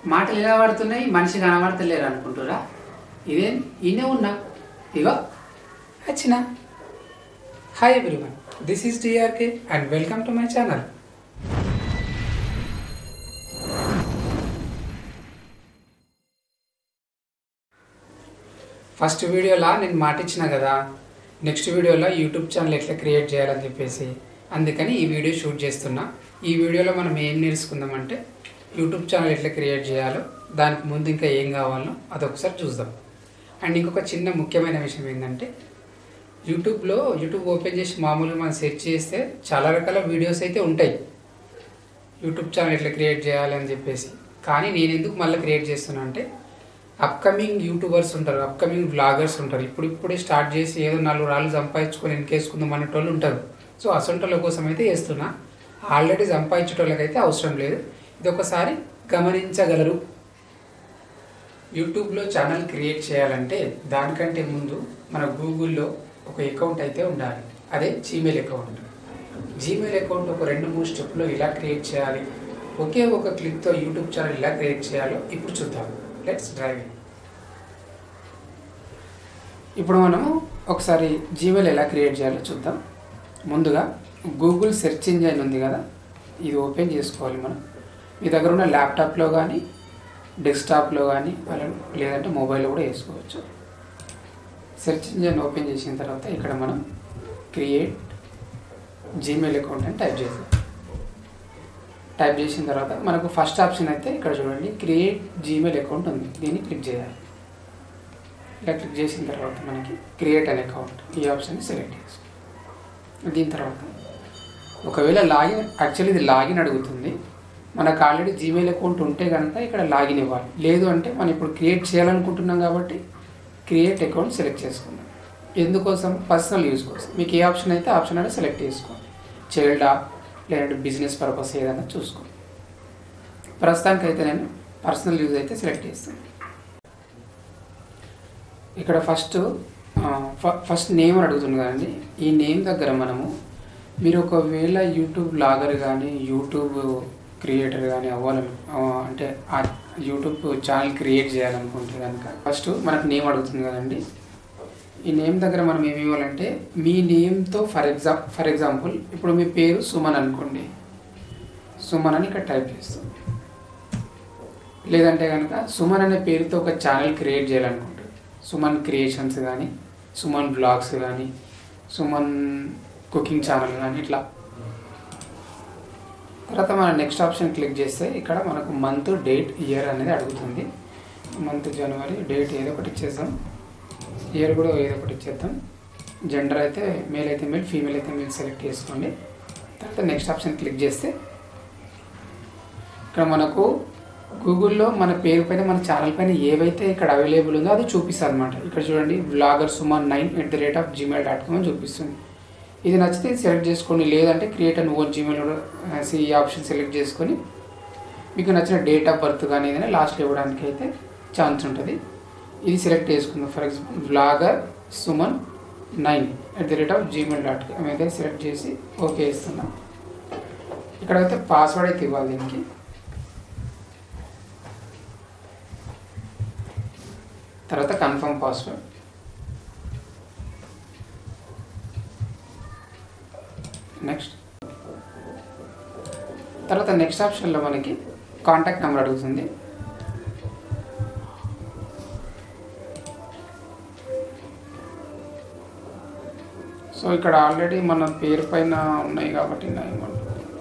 మాటలు ఎలా పడుతున్నాయి మనిషి కనబడతలేరు అనుకుంటురా ఇదేం ఈయనే ఉన్నా ఇగో వచ్చిన hi everyone this is DRK and welcome to my channel first వీడియోలో నేను మాట ఇచ్చిన కదా నెక్స్ట్ వీడియోలో యూట్యూబ్ ఛానల్ ఎట్లా క్రియేట్ చేయాలని చెప్పేసి అందుకని ఈ వీడియో షూట్ చేస్తున్నా ఈ వీడియోలో మనం ఏం నేర్చుకుందామంటే యూట్యూబ్ ఛానల్ ఎట్లా క్రియేట్ చేయాలో దానికి ముందు ఇంకా ఏం కావాలో అదొకసారి చూద్దాం అండ్ ఇంకొక చిన్న ముఖ్యమైన విషయం ఏంటంటే యూట్యూబ్లో యూట్యూబ్ ఓపెన్ చేసి మామూలుగా మనం సెర్చ్ చేస్తే చాలా రకాల వీడియోస్ అయితే ఉంటాయి యూట్యూబ్ ఛానల్ ఎట్లా క్రియేట్ చేయాలి అని చెప్పేసి కానీ నేను ఎందుకు మళ్ళీ క్రియేట్ చేస్తున్నా అంటే అప్కమింగ్ యూట్యూబర్స్ ఉంటారు అప్కమింగ్ బ్లాగర్స్ ఉంటారు ఇప్పుడు ఇప్పుడే స్టార్ట్ చేసి ఏదో నాలుగు రాళ్ళు సంపాదించుకొని వెనకేసుకుందాం అనేటోళ్ళు ఉంటారు సో అసొంటోళ్ళ కోసం అయితే చేస్తున్నా ఆల్రెడీ సంపాదించేటోళ్ళకైతే అవసరం లేదు ఇది ఒకసారి గమనించగలరు యూట్యూబ్లో ఛానల్ క్రియేట్ చేయాలంటే దానికంటే ముందు మన గూగుల్లో ఒక అకౌంట్ అయితే ఉండాలి అదే జీమెయిల్ అకౌంట్ జీమెయిల్ అకౌంట్ ఒక రెండు మూడు స్టెప్లో ఇలా క్రియేట్ చేయాలి ఒకే ఒక క్లిక్తో యూట్యూబ్ ఛానల్ ఇలా క్రియేట్ చేయాలో ఇప్పుడు చూద్దాం లెట్స్ డ్రైవ్ ఇప్పుడు మనము ఒకసారి జీమెయిల్ ఎలా క్రియేట్ చేయాలో చూద్దాం ముందుగా గూగుల్ సెర్చ్ ఇంజన్ ఉంది కదా ఇది ఓపెన్ చేసుకోవాలి మనం మీ దగ్గర ఉన్న ల్యాప్టాప్లో కానీ డెస్క్టాప్లో కానీ అలా లేదంటే మొబైల్లో కూడా వేసుకోవచ్చు సెర్చ్ ఇంజన్ ఓపెన్ చేసిన తర్వాత ఇక్కడ మనం క్రియేట్ జీమెయిల్ అకౌంట్ అని టైప్ చేద్దాం టైప్ చేసిన తర్వాత మనకు ఫస్ట్ ఆప్షన్ అయితే ఇక్కడ చూడండి క్రియేట్ జీమెయిల్ అకౌంట్ ఉంది దీన్ని క్లిక్ చేయాలి ఇలా క్లిక్ చేసిన తర్వాత మనకి క్రియేట్ అన్ అకౌంట్ ఈ ఆప్షన్ని సెలెక్ట్ చేసుకోవాలి దీని తర్వాత ఒకవేళ లాగిన్ యాక్చువల్లీ ఇది లాగిన్ అడుగుతుంది మనకు ఆల్రెడీ జీమెయిల్ అకౌంట్ ఉంటే కనుక ఇక్కడ లాగిన్ ఇవ్వాలి లేదు అంటే మనం ఇప్పుడు క్రియేట్ చేయాలనుకుంటున్నాం కాబట్టి క్రియేట్ అకౌంట్ సెలెక్ట్ చేసుకుందాం ఎందుకోసం పర్సనల్ యూజ్ కోసం మీకు ఏ ఆప్షన్ అయితే ఆప్షన్ అనేది సెలెక్ట్ చేసుకోండి చైల్డా లేదంటే బిజినెస్ పర్పస్ ఏదైనా చూసుకోండి ప్రస్తుతానికి అయితే నేను పర్సనల్ యూజ్ అయితే సెలెక్ట్ చేస్తాను ఇక్కడ ఫస్ట్ ఫస్ట్ నేమ్ అని అడుగుతుంది కదండి ఈ నేమ్ దగ్గర మనము మీరు ఒకవేళ యూట్యూబ్ బ్లాగర్ కానీ యూట్యూబ్ క్రియేటర్ కానీ అవ్వాలను అంటే ఆ యూట్యూబ్ ఛానల్ క్రియేట్ చేయాలనుకుంటే కనుక ఫస్ట్ మనకు నేమ్ అడుగుతుంది కదండి ఈ నేమ్ దగ్గర మనం ఏమి ఇవ్వాలంటే మీ నేమ్తో ఫర్ ఎగ్జామ్ ఫర్ ఎగ్జాంపుల్ ఇప్పుడు మీ పేరు సుమన్ అనుకోండి సుమన్ అని ఇక్కడ టైప్ చేస్తాం లేదంటే కనుక సుమన్ అనే పేరుతో ఒక ఛానల్ క్రియేట్ చేయాలనుకుంటారు సుమన్ క్రియేషన్స్ కానీ సుమన్ బ్లాగ్స్ కానీ సుమన్ కుకింగ్ ఛానల్ కానీ ఇట్లా తర్వాత మనం నెక్స్ట్ ఆప్షన్ క్లిక్ చేస్తే ఇక్కడ మనకు మంత్ డేట్ ఇయర్ అనేది అడుగుతుంది మంత్ జనవరి డేట్ ఏదో ఒకటి ఇచ్చేద్దాం ఇయర్ కూడా ఏదో ఒకటి ఇచ్చేద్దాం జెండర్ అయితే మేల్ అయితే మేల్ ఫీమేల్ అయితే మేల్ సెలెక్ట్ చేసుకోండి తర్వాత నెక్స్ట్ ఆప్షన్ క్లిక్ చేస్తే ఇక్కడ మనకు గూగుల్లో మన పేరు పైన మన ఛానల్ పైన ఏవైతే ఇక్కడ అవైలబుల్ ఉందో అది చూపిస్తుంది అనమాట ఇక్కడ చూడండి blogger Suman nine at the rate of Gmail dot com అని చూపిస్తుంది ఇది నచ్చితే సెలెక్ట్ చేసుకోండి లేదంటే క్రియేట్ అండ్ ఓన్ జీమెయిల్ ఈ ఆప్షన్ సెలెక్ట్ చేసుకొని మీకు నచ్చిన డేట్ ఆఫ్ బర్త్ కానీ ఏదైనా లాస్ట్లో ఇవ్వడానికి అయితే ఛాన్స్ ఉంటుంది ఇది సెలెక్ట్ చేసుకుందాం for example blogger Suman nine at the rate of Gmail dot com అయితే సెలెక్ట్ చేసి ఓకే ఇస్తున్నాం ఇక్కడైతే పాస్వర్డ్ అయితే ఇవ్వాలి దీనికి తర్వాత కన్ఫర్మ్ పాస్వర్డ్ నెక్స్ట్ తర్వాత నెక్స్ట్ ఆప్షన్లో మనకి కాంటాక్ట్ నెంబర్ అడుగుతుంది సో ఇక్కడ ఆల్రెడీ మన పేరు పైన ఉన్నాయి కాబట్టి నైన్ వన్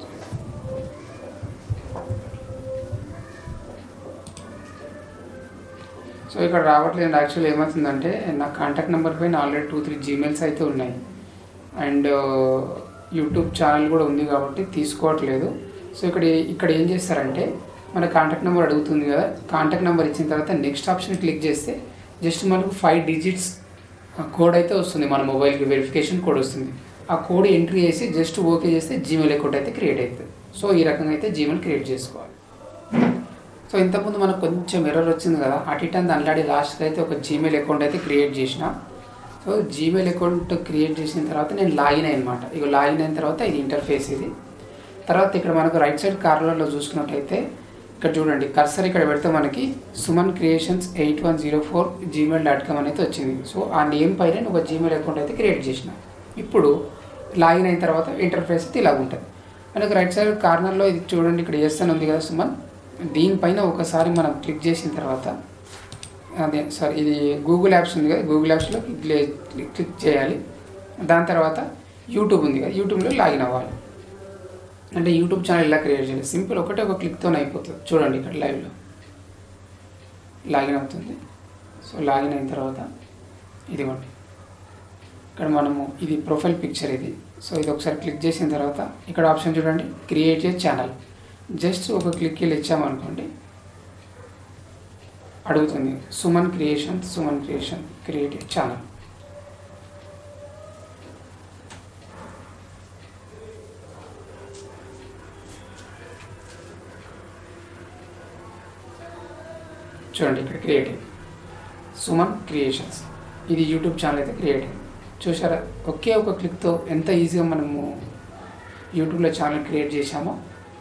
సో ఇక్కడ రావట్లేదు యాక్చువల్ ఏమవుతుందంటే నా కాంటాక్ట్ నెంబర్ పైన ఆల్రెడీ టూ త్రీ జీమెయిల్స్ అయితే ఉన్నాయి అండ్ యూట్యూబ్ ఛానల్ కూడా ఉంది కాబట్టి తీసుకోవట్లేదు సో ఇక్కడ ఇక్కడ ఏం చేస్తారంటే మన కాంటాక్ట్ నెంబర్ అడుగుతుంది కదా కాంటాక్ట్ నెంబర్ ఇచ్చిన తర్వాత నెక్స్ట్ ఆప్షన్ క్లిక్ చేస్తే జస్ట్ మనకు ఫైవ్ డిజిట్స్ కోడ్ అయితే వస్తుంది మన మొబైల్కి వెరిఫికేషన్ కోడ్ వస్తుంది ఆ కోడ్ ఎంట్రీ చేసి జస్ట్ ఓకే చేస్తే జీమెయిల్ అకౌంట్ అయితే క్రియేట్ అవుతుంది సో ఈ రకంగా అయితే జీమెయిల్ క్రియేట్ చేసుకోవాలి సో ఇంతకుముందు మనకు కొంచెం ఎర్రర్ వచ్చింది కదా అటు ఇటు అంత అల్లాడి లాస్ట్కి అయితే ఒక జీమెయిల్ అకౌంట్ అయితే క్రియేట్ చేసిన సో జీమెయిల్ అకౌంట్ క్రియేట్ చేసిన తర్వాత నేను లాగిన్ అనమాట ఇక లాగిన్ అయిన తర్వాత ఇది ఇంటర్ఫేస్ ఇది తర్వాత ఇక్కడ మనకు రైట్ సైడ్ కార్నర్లో చూసుకున్నట్టయితే ఇక్కడ చూడండి కర్సర్ ఇక్కడ పెడితే మనకి Suman creations eight one zero four Gmail dot com అనేది వచ్చింది సో ఆ నేమ్ పైన నేను ఒక జీమెయిల్ అకౌంట్ అయితే క్రియేట్ చేసిన ఇప్పుడు లాగిన్ అయిన తర్వాత ఇంటర్ఫేస్ అయితే ఇలాగ ఉంటుంది మనకు రైట్ సైడ్ కార్నర్లో ఇది చూడండి ఇక్కడ ఎస్ అని ఉంది కదా సుమన్ దీనిపైన ఒకసారి మనం క్లిక్ చేసిన తర్వాత అదే సారీ ఇది గూగుల్ యాప్స్ ఉంది కదా గూగుల్ యాప్స్లో క్లిక్ క్లిక్ చేయాలి దాని తర్వాత యూట్యూబ్ ఉంది కదా యూట్యూబ్లో లాగిన్ అవ్వాలి అంటే యూట్యూబ్ ఛానల్ ఇలా క్రియేట్ చేయాలి సింపుల్ ఒకటే ఒక క్లిక్తో అయిపోతుంది చూడండి ఇక్కడ లైవ్లో లాగిన్ అవుతుంది సో లాగిన్ అయిన తర్వాత ఇదిగోండి ఇక్కడ మనము ఇది ప్రొఫైల్ పిక్చర్ ఇది సో ఇది ఒకసారి క్లిక్ చేసిన తర్వాత ఇక్కడ ఆప్షన్ చూడండి క్రియేట్ ఏ ఛానల్ జస్ట్ ఒక క్లిక్ వెళ్ళి ఇచ్చామనుకోండి అడుగుతుంది Suman creation Suman creation create a channel చూడండి ఇక్కడ క్రియేట్ అయింది సుమన్ క్రియేషన్స్ ఇది యూట్యూబ్ ఛానల్ అయితే క్రియేట్ అయింది చూసారా ఒకే ఒక క్లిక్తో ఎంత ఈజీగా మనము యూట్యూబ్లో ఛానల్ క్రియేట్ చేశామో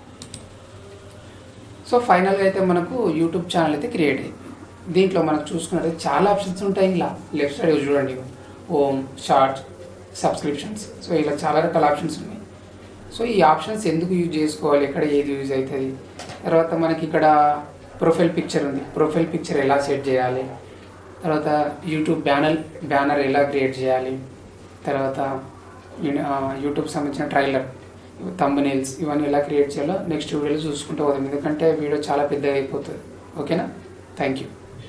సో ఫైనల్గా అయితే మనకు యూట్యూబ్ ఛానల్ అయితే క్రియేట్ అయింది దీంట్లో మనకు చూసుకున్నట్లయితే చాలా ఆప్షన్స్ ఉంటాయి ఇలా లెఫ్ట్ సైడ్ చూడండి హోమ్ షార్ట్ సబ్స్క్రిప్షన్స్ సో ఇలా చాలా రకాల ఆప్షన్స్ ఉన్నాయి సో ఈ ఆప్షన్స్ ఎందుకు యూజ్ చేసుకోవాలి ఎక్కడ ఏది యూజ్ అవుతుంది తర్వాత మనకి ఇక్కడ ప్రొఫైల్ పిక్చర్ ఉంది ప్రొఫైల్ పిక్చర్ ఎలా సెట్ చేయాలి తర్వాత యూట్యూబ్ బ్యానర్ బ్యానర్ ఎలా క్రియేట్ చేయాలి తర్వాత యూని- ఆ, యూట్యూబ్ సంబంధించిన ట్రైలర్ తంబనేల్స్ ఇవన్నీ ఎలా క్రియేట్ చేయాలో నెక్స్ట్ వీడియోలో చూసుకుంటూ పోదాం ఎందుకంటే వీడియో చాలా పెద్దగా అయిపోతుంది ఓకేనా థ్యాంక్ యూ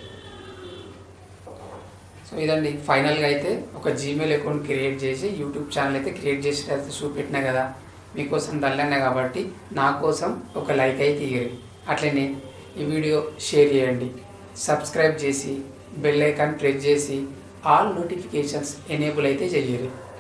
సో ఇదండి ఫైనల్గా అయితే ఒక జీమెయిల్ అకౌంట్ క్రియేట్ చేసి యూట్యూబ్ ఛానల్ అయితే క్రియేట్ చేసి అయితే చూపెట్టినా కదా మీకోసం దల్లన్నా కాబట్టి నా కోసం ఒక లైక్ అయితే ఇయ్యరు అట్లనే ఈ వీడియో షేర్ చేయండి సబ్స్క్రైబ్ చేసి బెల్ ఐకాన్ ప్రెస్ చేసి ఆల్ నోటిఫికేషన్స్ ఎనేబుల్ అయితే చెయ్యరు